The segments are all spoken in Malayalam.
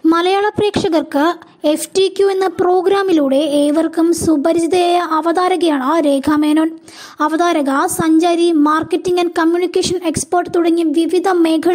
മലയാള പ്രേക്ഷകർക്ക് എഫ് ടി ക്യു എന്ന പ്രോഗ്രാമിലൂടെ ഏവർക്കും സുപരിചിതയായ അവതാരകയാണ് രേഖ മേനോൻ അവതാരക സഞ്ചാരി മാർക്കറ്റിംഗ് ആൻഡ് കമ്മ്യൂണിക്കേഷൻ എക്സ്പേർട്ട് തുടങ്ങിയ വിവിധ മേഖല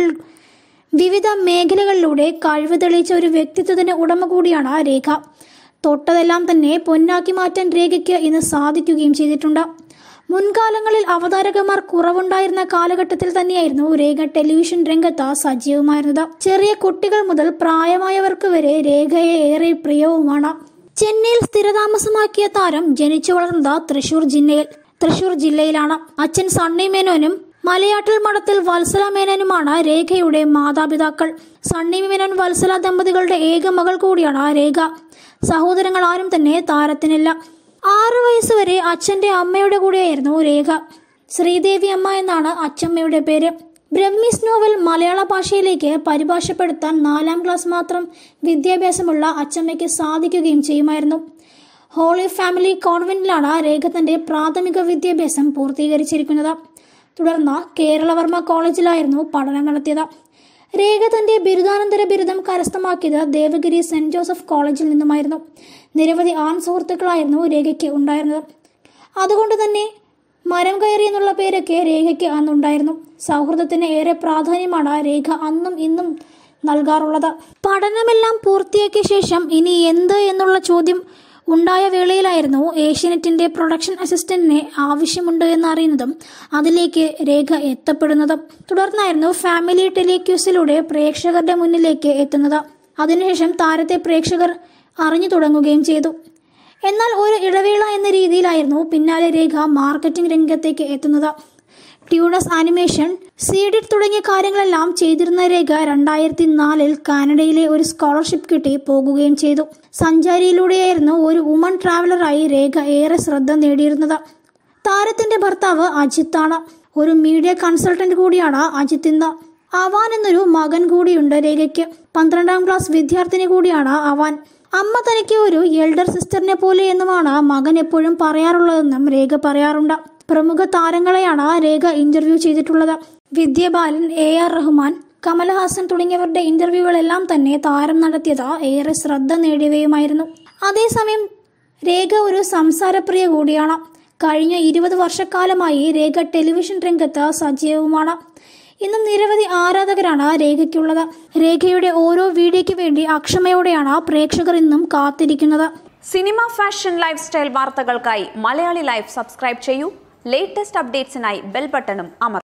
വിവിധ മേഖലകളിലൂടെ കഴിവ് തെളിയിച്ച ഒരു വ്യക്തിത്വത്തിന് ഉടമ കൂടിയാണ് രേഖ തൊട്ടതെല്ലാം തന്നെ പൊന്നാക്കി മാറ്റാൻ രേഖയ്ക്ക് ഇന്ന് സാധിക്കുകയും ചെയ്തിട്ടുണ്ട് മുൻകാലങ്ങളിൽ അവതാരകന്മാർ കുറവുണ്ടായിരുന്ന കാലഘട്ടത്തിൽ തന്നെയായിരുന്നു രേഖ ടെലിവിഷൻ രംഗത്ത് സജീവമായിരുന്നത് ചെറിയ കുട്ടികൾ മുതൽ പ്രായമായവർക്ക് വരെ രേഖയെ ഏറെ പ്രിയവുമാണ് ചെന്നൈയിൽ സ്ഥിരതാമസമാക്കിയ താരം ജനിച്ചു വളർന്നത് തൃശൂർ ജില്ലയിൽ തൃശൂർ ജില്ലയിലാണ് അച്ഛൻ സണ്ണി മേനോനും മലയാട്ടിൽ മഠത്തിൽ വത്സല മേനോനുമാണ് രേഖയുടെ മാതാപിതാക്കൾ സണ്ണി മേനോൻ വത്സല ദമ്പതികളുടെ ഏക മകൾ കൂടിയാണ് രേഖ സഹോദരങ്ങൾ ആരും തന്നെ താരത്തിനില്ല ആറു വയസ്സുവരെ അച്ഛന്റെ അമ്മയുടെ കൂടെയായിരുന്നു രേഖ ശ്രീദേവി അമ്മ എന്നാണ് അച്ഛമ്മയുടെ പേര് ബ്രഹ്മിസ് നോവൽ മലയാള ഭാഷയിലേക്ക് പരിഭാഷപ്പെടുത്താൻ നാലാം ക്ലാസ് മാത്രം വിദ്യാഭ്യാസമുള്ള അച്ഛമ്മയ്ക്ക് സാധിക്കുകയും ചെയ്യുമായിരുന്നു ഹോളി ഫാമിലി കോൺവെന്റിലാണ് രേഖ തന്റെ പ്രാഥമിക വിദ്യാഭ്യാസം പൂർത്തീകരിച്ചിരിക്കുന്നത് തുടർന്ന് കേരളവർമ്മ കോളേജിലായിരുന്നു പഠനം നടത്തിയത് രേഖ തന്റെ ബിരുദാനന്തര ബിരുദം കരസ്ഥമാക്കിയത് ദേവഗിരി സെന്റ് ജോസഫ് കോളേജിൽ നിന്നുമായിരുന്നു നിരവധി ആൺ സുഹൃത്തുക്കളായിരുന്നു രേഖയ്ക്ക് ഉണ്ടായിരുന്നത് അതുകൊണ്ട് തന്നെ മരം കയറി എന്നുള്ള പേരൊക്കെ രേഖയ്ക്ക് അന്നുണ്ടായിരുന്നു സൗഹൃദത്തിന് ഏറെ പ്രാധാന്യമാണ് രേഖ അന്നും ഇന്നും നൽകാറുള്ളത് പഠനമെല്ലാം പൂർത്തിയാക്കിയ ശേഷം ഇനി എന്ത് എന്നുള്ള ചോദ്യം ഉണ്ടായ വേളയിലായിരുന്നു ഏഷ്യനെറ്റിന്റെ പ്രൊഡക്ഷൻ അസിസ്റ്റന്റിനെ ആവശ്യമുണ്ട് എന്ന് അറിയുന്നതും അതിലേക്ക് രേഖ എത്തപ്പെടുന്നതും തുടർന്നായിരുന്നു ഫാമിലി ടെലിക്യൂസിലൂടെ പ്രേക്ഷകരുടെ മുന്നിലേക്ക് എത്തുന്നത് അതിനുശേഷം താരത്തെ പ്രേക്ഷകർ അറിഞ്ഞു തുടങ്ങുകയും ചെയ്തു എന്നാൽ ഒരു ഇടവേള എന്ന രീതിയിലായിരുന്നു പിന്നാലെ രേഖ മാർക്കറ്റിംഗ് രംഗത്തേക്ക് എത്തുന്നത് ട്യൂണസ് ആനിമേഷൻ സീഡിറ്റ് തുടങ്ങിയ കാര്യങ്ങളെല്ലാം ചെയ്തിരുന്ന രേഖ രണ്ടായിരത്തി നാലിൽ കാനഡയിലെ ഒരു സ്കോളർഷിപ്പ് കിട്ടി പോകുകയും ചെയ്തു സഞ്ചാരിയിലൂടെയായിരുന്നു ഒരു വുമൺ ട്രാവലറായി രേഖ ഏറെ ശ്രദ്ധ നേടിയിരുന്നത് താരത്തിന്റെ ഭർത്താവ് അജിത്താണ് ഒരു മീഡിയ കൺസൾട്ടന്റ് കൂടിയാണ് അജിത്ത് ഇന്ന് അവാൻ എന്നൊരു മകൻ കൂടിയുണ്ട് രേഖയ്ക്ക് പന്ത്രണ്ടാം ക്ലാസ് വിദ്യാർത്ഥിനി കൂടിയാണ് അവാൻ അമ്മ തനിക്ക് ഒരു എൽഡർ സിസ്റ്ററിനെ പോലെ എന്നുമാണ് മകൻ എപ്പോഴും പറയാറുള്ളതെന്നും രേഖ പറയാറുണ്ട് പ്രമുഖ താരങ്ങളെയാണ് രേഖ ഇന്റർവ്യൂ ചെയ്തിട്ടുള്ളത് വിദ്യബാലൻ എ ആർ റഹ്മാൻ കമലഹാസൻ തുടങ്ങിയവരുടെ ഇന്റർവ്യൂകളെല്ലാം തന്നെ താരം നടത്തിയത് ഏറെ ശ്രദ്ധ നേടിയവയുമായിരുന്നു അതേസമയം രേഖ ഒരു സംസാരപ്രിയ കൂടിയാണ് കഴിഞ്ഞ ഇരുപത് വർഷക്കാലമായി രേഖ ടെലിവിഷൻ രംഗത്ത് സജീവവുമാണ് ഇന്നും നിരവധി ആരാധകരാണ് രേഖയ്ക്കുള്ളത് രേഖയുടെ ഓരോ വീഡിയോയ്ക്ക് വേണ്ടി അക്ഷമയോടെയാണ് പ്രേക്ഷകർ ഇന്നും കാത്തിരിക്കുന്നത് സിനിമ ഫാഷൻ ലൈഫ് സ്റ്റൈൽ വാർത്തകൾക്കായി മലയാളി ലൈഫ് സബ്സ്ക്രൈബ് ചെയ്യൂ ലേറ്റസ്റ്റ് അപ്ഡേറ്റ്സിനായി ബെൽ ബട്ടണും അമർ